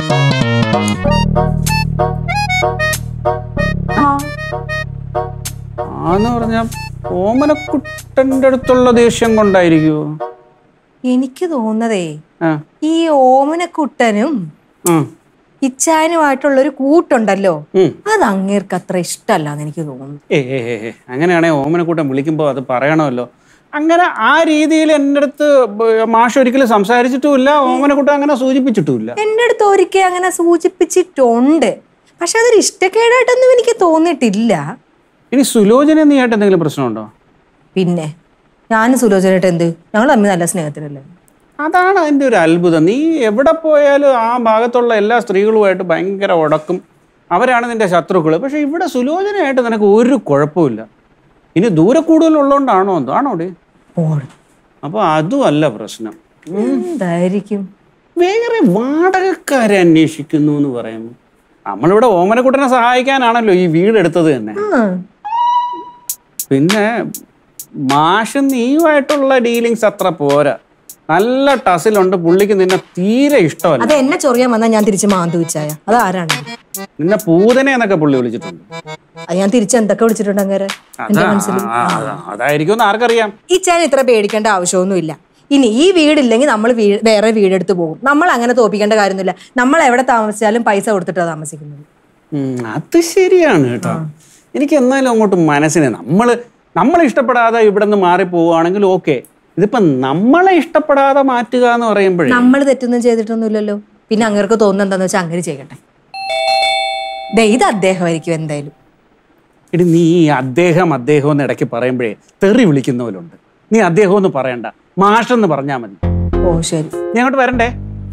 Speaker 6: ആന്ന് പറഞ്ഞ ഓമനക്കുട്ടന്റെ അടുത്തുള്ള ദേഷ്യം കൊണ്ടായിരിക്കുമോ
Speaker 5: എനിക്ക് തോന്നതേ
Speaker 6: ആ
Speaker 5: ഈ ഓമനക്കുട്ടനും
Speaker 6: ഉം.
Speaker 5: ഇച്ചാനുമായിട്ടുള്ള ഒരു കൂട്ടുണ്ടല്ലോ
Speaker 6: ഉം.
Speaker 5: അത് അങ്ങേർക്ക് അത്ര ഇഷ്ടമല്ലാന്ന് എനിക്ക് തോന്നുന്നു
Speaker 6: ഏ ഏ ഏ, ഏ. അങ്ങനെയാണെങ്കിൽ ഓമനക്കൂട്ടം വിളിക്കുമ്പോൾ അത് പറയണമല്ലോ അങ്ങനെ ആ രീതിയിൽ എൻ്റെ അടുത്ത് ബ- മാഷ് ഒരിക്കലും സംസാരിച്ചിട്ടുമില്ല ഓമനക്കൂട്ടം അങ്ങനെ സൂചിപ്പിച്ചിട്ടുമില്ല
Speaker 5: എൻ്റെ അടുത്ത് ഒരിക്കൽ അങ്ങനെ സൂചിപ്പിച്ചിട്ടുണ്ട് പക്ഷെ അതൊരു ഇഷ്ടക്കേടായിട്ടൊന്നും എനിക്ക് തോന്നിയിട്ടില്ല
Speaker 6: ഇനി സുലോചന നീ ആയിട്ട് എന്തെങ്കിലും പ്രശ്നമുണ്ടോ
Speaker 5: പിന്നെ ഞാനും സുലോചനായിട്ട് എന്ത് ഞങ്ങൾ തമ്മിൽ നല്ല സ്നേഹത്തിലല്ലേ
Speaker 6: അതാണ് അതിൻ്റെ ഒരു അത്ഭുതം നീ എവിടെ പോയാലും ആ ഭാഗത്തുള്ള എല്ലാ സ്ത്രീകളുമായിട്ട് ഭയങ്കര ഉടക്കും അവരാണ് നിന്റെ ശത്രുക്കൾ പക്ഷെ ഇവിടെ സുലോചനയായിട്ട് നിനക്ക് ഒരു കുഴപ്പമില്ല ഇനി ദൂരെ കൂടുതലുള്ളതുകൊണ്ടാണോ എന്തോ ആണോ ഡേ
Speaker 5: ഓൾ
Speaker 6: അപ്പോൾ അതും അല്ല പ്രശ്നം
Speaker 5: എന്തായിരിക്കും
Speaker 6: വേറെ വാടകക്കാരെ അന്വേഷിക്കുന്നു എന്ന് പറയുമ്പോൾ നമ്മളിവിടെ ഓമനക്കുട്ടനെ സഹായിക്കാനാണല്ലോ ഈ വീടെടുത്തത് തന്നെ
Speaker 5: ആ,
Speaker 6: പിന്നെ മാഷ് നീയുമായിട്ടുള്ള ഡീലിങ്സ് അത്ര പോരാ നല്ല ടസിലുണ്ട് പുള്ളിക്ക് നിന്നെ തീരെ ഇഷ്ടമല്ല
Speaker 5: അത് എന്നെ ചൊറിയാൻ വന്നാൽ ഞാൻ തിരിച്ച് മാന്തു വെച്ചായ അത് ആരാണ്
Speaker 6: നിന്നെ പൂതനെ എന്നൊക്കെ പുള്ളി വിളിച്ചിട്ടുണ്ട്
Speaker 5: അത് ഞാൻ തിരിച്ച് എന്തൊക്കെ വിളിച്ചിട്ടുണ്ട് അങ്ങനെ എന്റെ
Speaker 6: അതാ-
Speaker 5: മനസ്സിൽ
Speaker 6: ആ, ആ, അതായിരിക്കും എന്ന് ആർക്കറിയാം
Speaker 5: ഈ ചാൻ ഇത്ര പേടിക്കേണ്ട ആവശ്യമൊന്നുമില്ല ഇനി ഈ വീടില്ലെങ്കിൽ നമ്മൾ വേറെ വീടെടുത്ത് പോകും നമ്മൾ അങ്ങനെ തോപ്പിക്കേണ്ട കാര്യമൊന്നുമില്ല നമ്മൾ എവിടെ താമസിച്ചാലും പൈസ കൊടുത്തിട്ടാണ് താമസിക്കുന്നത്
Speaker 6: ഉം, അത് ശരിയാണ് കേട്ടോ എനിക്ക് എന്നാലും അങ്ങോട്ട് മനസ്സിന് നമ്മള് നമ്മളെ ഇഷ്ടപ്പെടാതെ ഇവിടെ നിന്ന് മാറി പോവുകയാണെങ്കിൽ ഓക്കെ ഇതിപ്പോ നമ്മളെ ഇഷ്ടപ്പെടാതെ മാറ്റുക എന്ന് പറയുമ്പോഴേ
Speaker 5: നമ്മൾ തെറ്റൊന്നും ചെയ്തിട്ടൊന്നുമില്ലല്ലോ പിന്നെ അങ്ങേർക്ക് തോന്നുന്നത് എന്താന്ന് വെച്ചാൽ അങ്ങനെ ചെയ്യട്ടെ ദേ ഇത് അദ്ദേഹമായിരിക്കും എന്തായാലും
Speaker 6: എടി നീ ഈ അദ്ദേഹം അദ്ദേഹം എന്ന് ഇടയ്ക്ക് പറയുമ്പോഴേ തെറി വിളിക്കുന്നവരുണ്ട് നീ അദ്ദേഹം എന്ന് പറയണ്ട മാഷെന്ന് പറഞ്ഞാൽ മതി
Speaker 5: ഓ ശരി
Speaker 6: നീ അങ്ങോട്ട് വരണ്ടേ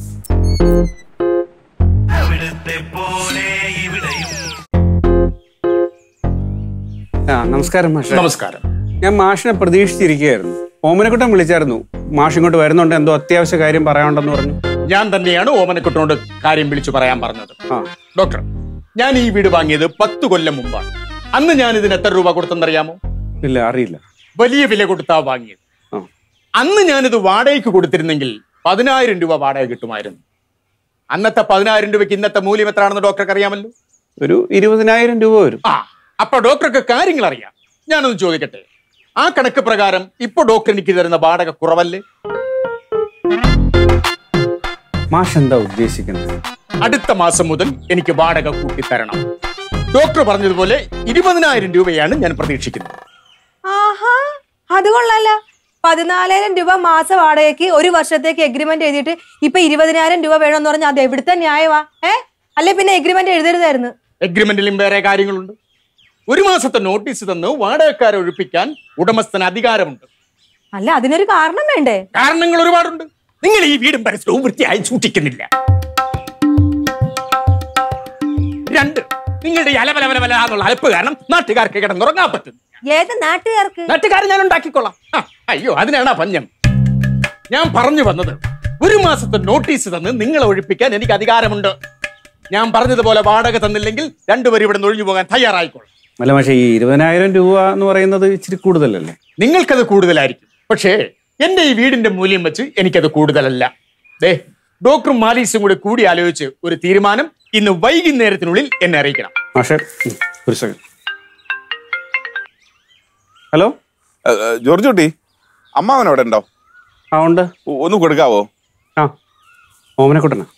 Speaker 6: ആ നമസ്കാരം മാഷ
Speaker 1: നമസ്കാരം
Speaker 6: ഞാൻ മാഷിനെ പ്രതീക്ഷിച്ചിരിക്കുകയായിരുന്നു ഓമനക്കുട്ടൻ വിളിച്ചായിരുന്നു മാഷ് ഇങ്ങോട്ട് വരുന്നുണ്ട് എന്തോ അത്യാവശ്യ കാര്യം പറയാനുണ്ടെന്ന് പറഞ്ഞു
Speaker 1: ഞാൻ തന്നെയാണ് ഓമനക്കുട്ടനോട് കാര്യം വിളിച്ചു പറയാൻ പറഞ്ഞത്
Speaker 6: ആ
Speaker 1: ഡോക്ടർ ഞാൻ ഈ വീട് വാങ്ങിയത് പത്ത് കൊല്ലം മുമ്പാണ് അന്ന് ഞാൻ ഇതിന് എത്ര രൂപ കൊടുത്തെന്നറിയാമോ
Speaker 6: ഇല്ല അറിയില്ല
Speaker 1: വലിയ വില കൊടുത്താ വാങ്ങിയത്
Speaker 6: ആ
Speaker 1: അന്ന് ഞാനിത് വാടകയ്ക്ക് കൊടുത്തിരുന്നെങ്കിൽ പതിനായിരം രൂപ വാടക കിട്ടുമായിരുന്നു അന്നത്തെ പതിനായിരം രൂപയ്ക്ക് ഇന്നത്തെ മൂല്യം എത്രയാണെന്ന് ഡോക്ടർക്ക് അറിയാമല്ലോ
Speaker 6: ഒരു ഇരുപതിനായിരം രൂപ വരും
Speaker 1: ആ അപ്പൊ ഡോക്ടർക്ക് കാര്യങ്ങൾ അറിയാം ഞാനൊന്ന് ചോദിക്കട്ടെ ആ കണക്ക് പ്രകാരം ഇപ്പൊ ഡോക്ടർ എനിക്ക് തരുന്ന വാടക കുറവല്ലേ
Speaker 6: മാഷ് എന്താ ഉദ്ദേശിക്കുന്നത്
Speaker 1: അടുത്ത മാസം മുതൽ എനിക്ക് വാടക കൂട്ടിത്തരണം ഡോക്ടർ പറഞ്ഞതുപോലെ ഇരുപതിനായിരം രൂപയാണ് ഞാൻ പ്രതീക്ഷിക്കുന്നത്
Speaker 5: ആഹാ അത് കൊള്ളാല പതിനാലായിരം രൂപ മാസ വാടകയ്ക്ക് ഒരു വർഷത്തേക്ക് എഗ്രിമെന്റ് എഴുതിയിട്ട് ഇപ്പൊ ഇരുപതിനായിരം രൂപ വേണമെന്ന് പറഞ്ഞാൽ അത് എവിടുത്തെ ന്യായമാ ഏ അല്ലെ പിന്നെ എഗ്രിമെന്റ് എഴുതരുതായിരുന്നു
Speaker 1: എഗ്രിമെന്റിലും വേറെ കാര്യങ്ങളുണ്ട് ഒരു മാസത്തെ നോട്ടീസ് തന്ന് വാടകക്കാരെ ഒഴിപ്പിക്കാൻ ഉടമസ്ഥന് അധികാരമുണ്ട്
Speaker 5: അല്ല അതിനൊരു കാരണം വേണ്ടേ
Speaker 1: കാരണങ്ങൾ ഒരുപാടുണ്ട് നിങ്ങൾ ഈ വീടും പരിസരവും വൃത്തിയായി സൂക്ഷിക്കുന്നില്ല രണ്ട് നിങ്ങളുടെ ഈ അലവലവലവല എന്നുള്ള അലപ്പ് കാരണം നാട്ടുകാർക്ക് കിടന്നുറങ്ങാൻ പറ്റുന്നു
Speaker 5: ഏത് നാട്ടുകാർക്ക്
Speaker 1: നാട്ടുകാരെ ഞാൻ ഉണ്ടാക്കിക്കൊള്ളാം ആ, അയ്യോ അതിനാണ് ആ പഞ്ഞം ഞാൻ പറഞ്ഞു വന്നത് ഒരു മാസത്തെ നോട്ടീസ് തന്ന് നിങ്ങളെ ഒഴിപ്പിക്കാൻ എനിക്ക് അധികാരമുണ്ട് ഞാൻ പറഞ്ഞതുപോലെ വാടക തന്നില്ലെങ്കിൽ രണ്ടുപേരും ഇവിടെ നിന്ന് ഒഴിഞ്ഞു പോകാൻ തയ്യാറായിക്കോളാം
Speaker 6: അല്ല പക്ഷേ ഈ ഇരുപതിനായിരം രൂപ എന്ന് പറയുന്നത് ഇച്ചിരി കൂടുതലല്ലേ
Speaker 1: നിങ്ങൾക്കത് കൂടുതലായിരിക്കും പക്ഷേ എന്റെ ഈ വീടിന്റെ മൂല്യം വെച്ച് എനിക്കത് കൂടുതലല്ല ദേ ഡോക്ടറും മാലീസും കൂടി കൂടി ആലോചിച്ച് ഒരു തീരുമാനം ഇന്ന് വൈകുന്നേരത്തിനുള്ളിൽ എന്നെ അറിയിക്കണം
Speaker 6: മാഷെ ഉം, ഒരു സെക്കൻഡ് ഹലോ
Speaker 2: ഏ, ഏ, ജോർജ് കുട്ടി അമ്മാവൻ അവിടെ ഉണ്ടോ
Speaker 6: ആ ഉണ്ട്
Speaker 2: ഒ- ഒന്ന് കൊടുക്കാവോ
Speaker 6: ആ ഓമനക്കുട്ടനാ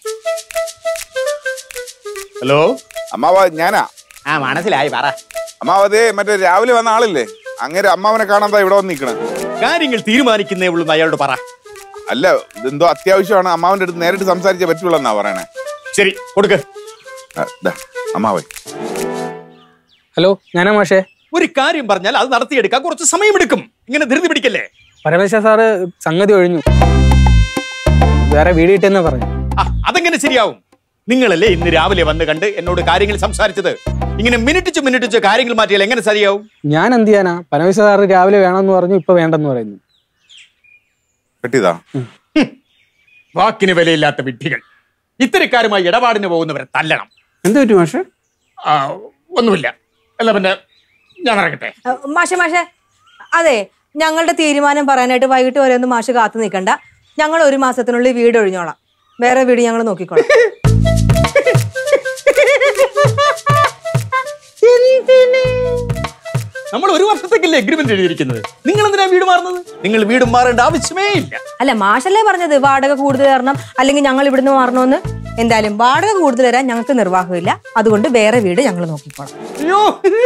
Speaker 1: ഹലോ
Speaker 2: അമ്മാവ ഞാനാ
Speaker 1: ആ മനസ്സിലായി പറ
Speaker 2: അമ്മാവ അതേ മറ്റേ രാവിലെ വന്ന ആളില്ലേ അങ്ങനെ അമ്മാവനെ കാണാൻ ഇവിടെ വന്ന് നിൽക്കണേ
Speaker 1: കാര്യങ്ങൾ തീരുമാനിക്കുന്നേ ഉള്ളൂ എന്ന് അയാളോട് പറ
Speaker 2: അല്ല ഇതെന്തോ അത്യാവശ്യമാണ് അമ്മാവന്റെ അടുത്ത് നേരിട്ട് സംസാരിച്ചേ പറ്റുള്ളൂ എന്നാ പറയണേ
Speaker 1: ശരി കൊടുക്ക്
Speaker 2: ആ, ദാ, അമ്മാവൻ
Speaker 3: ഹലോ ഞാനാ മാഷേ
Speaker 1: ഒരു കാര്യം പറഞ്ഞാൽ അത് നടത്തിയെടുക്കാൻ കുറച്ച് സമയമെടുക്കും ഇങ്ങനെ ധൃതി പിടിക്കല്ലേ
Speaker 3: പരമേശ്വര സാറ് സംഗതി ഒഴിഞ്ഞു വേറെ വീട് കിട്ടിയെന്നാ പറഞ്ഞു
Speaker 1: ആ, അതെങ്ങനെ ശരിയാവും നിങ്ങളല്ലേ ഇന്ന് രാവിലെ വന്ന് കണ്ട് എന്നോട് കാര്യങ്ങൾ സംസാരിച്ചത് ഇങ്ങനെ മിനിറ്റിച്ച് മിനിറ്റിച്ച് കാര്യങ്ങൾ മാറ്റിയാൽ എങ്ങനെ ശരിയാവും
Speaker 3: ഞാൻ എന്ത് ചെയ്യാനാ പരമേശ്വര സാറ് രാവിലെ വേണമെന്ന് പറഞ്ഞു ഇപ്പൊ വേണ്ടെന്ന് പറയുന്നു
Speaker 2: കിട്ടിയതാ
Speaker 1: വാക്കിന് വിലയില്ലാത്ത വിഡ്ഢികൾ ഇത്തരക്കാരുമായി ഇടപാടിന് പോകുന്നവരെ തല്ലണം
Speaker 6: എന്ത് പറ്റി മാഷെ
Speaker 1: ആ, ഒന്നുമില്ല അല്ല പിന്നെ ഞാൻ ഇറങ്ങട്ടെ
Speaker 5: അഹ് മാഷെ മാഷെ അതെ ഞങ്ങളുടെ തീരുമാനം പറയാനായിട്ട് വൈകിട്ട് വരെ ഒന്നും മാഷ് കാത്തു നിൽക്കണ്ട ഞങ്ങൾ ഒരു മാസത്തിനുള്ളിൽ വീട് ഒഴിഞ്ഞോളാം വേറെ വീട് ഞങ്ങൾ നോക്കിക്കോളാം
Speaker 1: നമ്മൾ ഒരു വർഷത്തേക്കല്ലേ അഗ്രിമെന്റ് എഴുതിയിരിക്കുന്നത് നിങ്ങൾ എന്തിനാ വീട് മാറുന്നത് നിങ്ങൾ വീട് മാറേണ്ട ആവശ്യമേ ഇല്ല
Speaker 5: അല്ല മാഷല്ലേ പറഞ്ഞത് വാടക കൂടുതൽ തരണം അല്ലെങ്കിൽ ഞങ്ങൾ ഇവിടുന്ന് മാറണമെന്ന് എന്തായാലും വാടക കൂടുതൽ തരാൻ ഞങ്ങൾക്ക് നിർവാഹമില്ല അതുകൊണ്ട് വേറെ വീട് ഞങ്ങൾ നോക്കിക്കോളാം
Speaker 1: അയ്യോ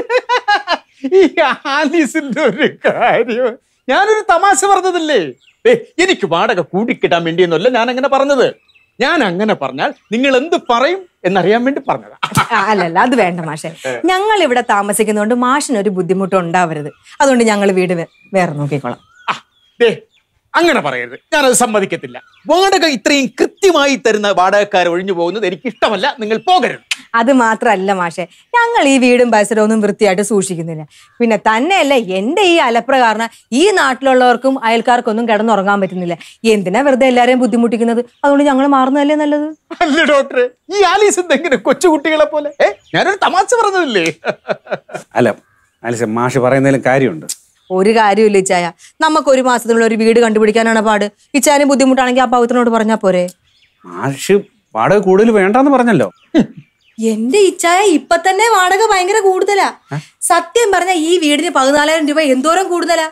Speaker 1: ഈ ആലീസിന്റെ ഒരു കാര്യം ഞാനൊരു തമാശ പറഞ്ഞതല്ലേ ദേ, എനിക്ക് വാടക കൂടിക്കിട്ടാൻ വേണ്ടിയെന്നല്ല ഞാൻ അങ്ങനെ പറഞ്ഞത് ഞാൻ അങ്ങനെ പറഞ്ഞാൽ നിങ്ങൾ എന്ത് പറയും എന്നറിയാൻ വേണ്ടി പറഞ്ഞതാ
Speaker 5: ആ, അല്ലല്ല അത് വേണ്ട മാഷെ ഞങ്ങൾ ഇവിടെ താമസിക്കുന്നതുകൊണ്ട് മാഷിന് ഒരു ബുദ്ധിമുട്ട് ഉണ്ടാവരുത് അതുകൊണ്ട് ഞങ്ങൾ വീട് വേ- വേറെ നോക്കിക്കോളാം
Speaker 1: ആ, ദേ, അങ്ങനെ പറയരുത് ഞാനത് സമ്മതിക്കത്തില്ല വാടക ഇത്രയും കൃത്യമായി തരുന്ന വാടകക്കാർ ഒഴിഞ്ഞു പോകുന്നത് എനിക്ക് ഇഷ്ടമല്ല നിങ്ങൾ പോകരുത്
Speaker 5: അത് മാത്രമല്ല മാഷെ ഞങ്ങൾ ഈ വീടും പരിസരവും ഒന്നും വൃത്തിയായിട്ട് സൂക്ഷിക്കുന്നില്ല പിന്നെ തന്നെയല്ല എന്റെ ഈ അലപ്ര കാരണം ഈ നാട്ടിലുള്ളവർക്കും അയൽക്കാർക്കൊന്നും കിടന്നുറങ്ങാൻ പറ്റുന്നില്ല എന്തിനാ വെറുതെ എല്ലാരെയും ബുദ്ധിമുട്ടിക്കുന്നത് അതുകൊണ്ട് ഞങ്ങൾ മാറുന്നതല്ലേ നല്ലത്
Speaker 1: അല്ല ഡോക്ടറെ ഈ ആലീസ് എന്തെങ്കിലും കൊച്ചുകുട്ടികളെ പോലെ ഏ ഞാനൊരു തമാശ പറഞ്ഞതല്ലേ
Speaker 6: അല്ല ആലിസ മാഷ് പറയുന്നതിലും കാര്യമുണ്ട്
Speaker 5: ഒരു കാര്യമില്ല ഇച്ചായ നമുക്ക് ഒരു മാസത്തിനുള്ള ഒരു വീട് കണ്ടുപിടിക്കാനാണ് പാട് ഇച്ചാനും ബുദ്ധിമുട്ടാണെങ്കിൽ ആ പവിത്രനോട് പറഞ്ഞാ പോരെ
Speaker 6: മാഷ് വാടക കൂടുതൽ വേണ്ടാന്ന് പറഞ്ഞല്ലോ
Speaker 5: എന്റെ ഇച്ചായ ഇപ്പൊ തന്നെ വാടക ഭയങ്കര കൂടുതലാ സത്യം പറഞ്ഞ ഈ വീടിന് പതിനാലായിരം രൂപ എന്തോരം കൂടുതലാ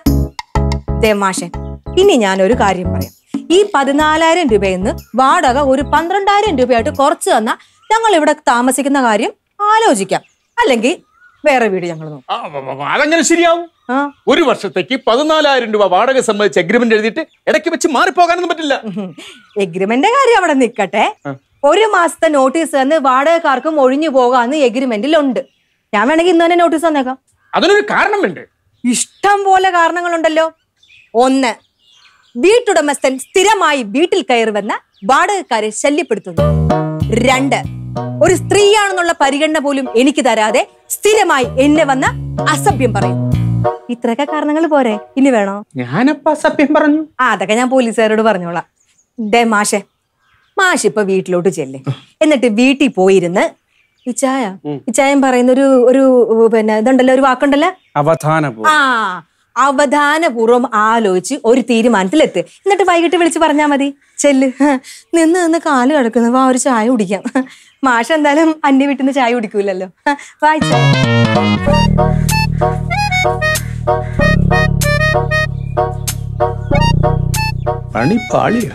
Speaker 5: ദേ മാഷെ ഇനി ഞാൻ ഒരു കാര്യം പറയാം ഈ പതിനാലായിരം രൂപയെന്ന് വാടക ഒരു പന്ത്രണ്ടായിരം രൂപയായിട്ട് കുറച്ച് തന്നാ ഞങ്ങൾ ഇവിടെ താമസിക്കുന്ന കാര്യം ആലോചിക്കാം അല്ലെങ്കിൽ വേറെ വീട് ഞങ്ങൾ നോക്കാം
Speaker 1: ആ, വ- വ- അതങ്ങനെ ശരിയാവും
Speaker 5: ആ
Speaker 1: ഒരു വർഷത്തേക്ക് പതിനാലായിരം രൂപ വാടക സംബന്ധിച്ച് അഗ്രിമെന്റ് എഴുതിയിട്ട് ഇടയ്ക്ക് വെച്ച് മാറിപ്പോകാനൊന്നും പറ്റില്ല
Speaker 5: എഗ്രിമെന്റ് കാര്യം അവിടെ നിൽക്കട്ടെ ഒരു മാസത്തെ നോട്ടീസ് തന്ന് വാടകക്കാർക്കും ഒഴിഞ്ഞു പോകാന്ന് എഗ്രിമെന്റിലുണ്ട് ഞാൻ വേണമെങ്കിൽ ഇന്ന് തന്നെ നോട്ടീസ് തന്നേക്കാം
Speaker 1: അതിനൊരു കാരണം വേണ്ടേ
Speaker 5: ഇഷ്ടം പോലെ കാരണങ്ങളുണ്ടല്ലോ ഒന്ന് വീട്ടുടമസ്ഥൻ സ്ഥിരമായി വീട്ടിൽ കയറി വന്ന വാടകക്കാരെ ശല്യപ്പെടുത്തുന്നു രണ്ട് ഒരു സ്ത്രീയാണെന്നുള്ള പരിഗണന പോലും എനിക്ക് തരാതെ സ്ഥിരമായി എന്നെ വന്ന അസഭ്യം പറയുന്നു ഇത്രയൊക്കെ കാരണങ്ങൾ പോരെ ഇനി വേണോ
Speaker 1: ഞാനപ്പ സത്യം പറഞ്ഞു
Speaker 5: ആ അതൊക്കെ ഞാൻ പോലീസുകാരോട് പറഞ്ഞോളാം ദേ മാഷെ മാഷ് ഇപ്പൊ വീട്ടിലോട്ട് ചെല്ലേ എന്നിട്ട് വീട്ടിൽ പോയിരുന്ന് ഇച്ചായ ഇച്ചായൻ പറയുന്ന ഒരു ഒരു പിന്നെ ഇതുണ്ടല്ലോ ഒരു വാക്കുണ്ടല്ലോ
Speaker 6: അവധാനപൂർവ്വം
Speaker 5: ആ അവധാനപൂർവ്വം ആലോചിച്ച് ഒരു തീരുമാനത്തിലെത്ത് എന്നിട്ട് വൈകിട്ട് വിളിച്ച് പറഞ്ഞാ മതി ചെല്ല് ഹ, നിന്ന് നിന്ന് കാല് കിടക്കുന്നു വാ ഒരു ചായ കുടിക്കാം മാഷ എന്തായാലും അന്യ വീട്ടിൽ നിന്ന് ചായ കുടിക്കൂലല്ലോ ഹ, വാ ഇച്ചായ.
Speaker 1: പണി പാളിയ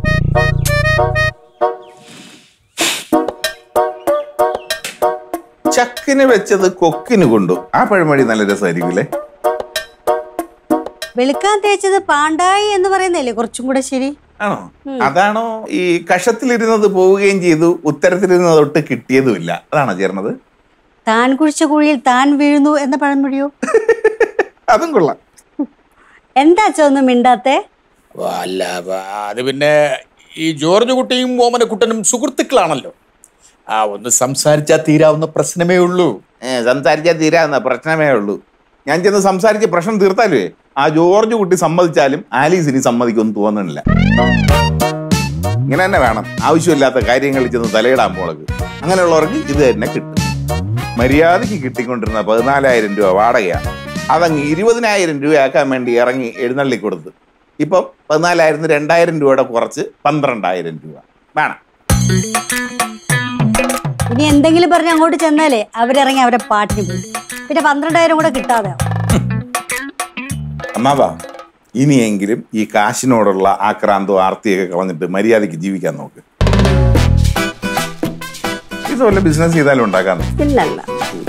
Speaker 2: ചക്കിന് വെച്ചത് കൊക്കിന് കൊണ്ടു ആ പഴമൊഴി നല്ല രസമായിരിക്കും
Speaker 4: വെളുക്കാൻ തേച്ചത് പാണ്ടായി എന്ന് പറയുന്നല്ലേ കുറച്ചും കൂടെ ശരി
Speaker 2: ആണോ അതാണോ ഈ കഷത്തിലിരുന്നത് പോവുകയും ചെയ്തു ഉത്തരത്തിലിരുന്നത് തൊട്ട് കിട്ടിയതുമില്ല അതാണോ ചേർന്നത്
Speaker 4: താൻ കുഴിച്ച കുഴിയിൽ താൻ വീഴുന്നു എന്ന പഴമൊഴിയോ
Speaker 2: അതും കൊള്ളാം
Speaker 4: എന്താ അച്ഛ ഒന്നും മിണ്ടാത്തെ
Speaker 1: അല്ല അപ്പ അത് പിന്നെ ഈ ജോർജ് കുട്ടിയും ഓമനക്കുട്ടനും സുഹൃത്തുക്കളാണല്ലോ ആ ഒന്ന് സംസാരിച്ചാൽ തീരാവുന്ന പ്രശ്നമേ ഉള്ളൂ
Speaker 2: ഏ, സംസാരിച്ചാൽ തീരാവുന്ന പ്രശ്നമേ ഉള്ളൂ ഞാൻ ചെന്ന് സംസാരിച്ച് പ്രശ്നം തീർത്താലേ ആ ജോർജ് കുട്ടി സമ്മതിച്ചാലും ആലീസിന് സമ്മതിക്കൊന്നും തോന്നണില്ല ഇങ്ങനെ തന്നെ വേണം ആവശ്യമില്ലാത്ത കാര്യങ്ങളിൽ ചെന്ന് തലയിടാൻ പോളത് അങ്ങനെയുള്ളവർക്ക് ഇത് തന്നെ കിട്ടും മര്യാദയ്ക്ക് കിട്ടിക്കൊണ്ടിരുന്ന പതിനാലായിരം രൂപ വാടകയാണ് അതങ്ങ് ഇരുപതിനായിരം രൂപയാക്കാൻ വേണ്ടി ഇറങ്ങി എഴുന്നള്ളി കൊടുത്ത് ഇപ്പം പതിനാലായിരത്തിന് രണ്ടായിരം രൂപയുടെ കുറച്ച് പന്ത്രണ്ടായിരം രൂപ വേണം
Speaker 4: ഇനി എന്തെങ്കിലും പറഞ്ഞ് അങ്ങോട്ട് ചെന്നാലേ അവരിറങ്ങി അവരെ പാട്ടിന് പോയി പിന്നെ പന്ത്രണ്ടായിരം കൂടെ കിട്ടാതെ ആവും.
Speaker 2: അമ്മാവാ ഇനിയെങ്കിലും ഈ കാശിനോടുള്ള ആക്രാന്തവും ആർത്തിയൊക്കെ കളഞ്ഞിട്ട് മര്യാദയ്ക്ക് ജീവിക്കാൻ നോക്ക് ഇതുപോലെ ബിസിനസ് ചെയ്താലും ഉണ്ടാക്കാൻ
Speaker 4: ഇല്ലല്ല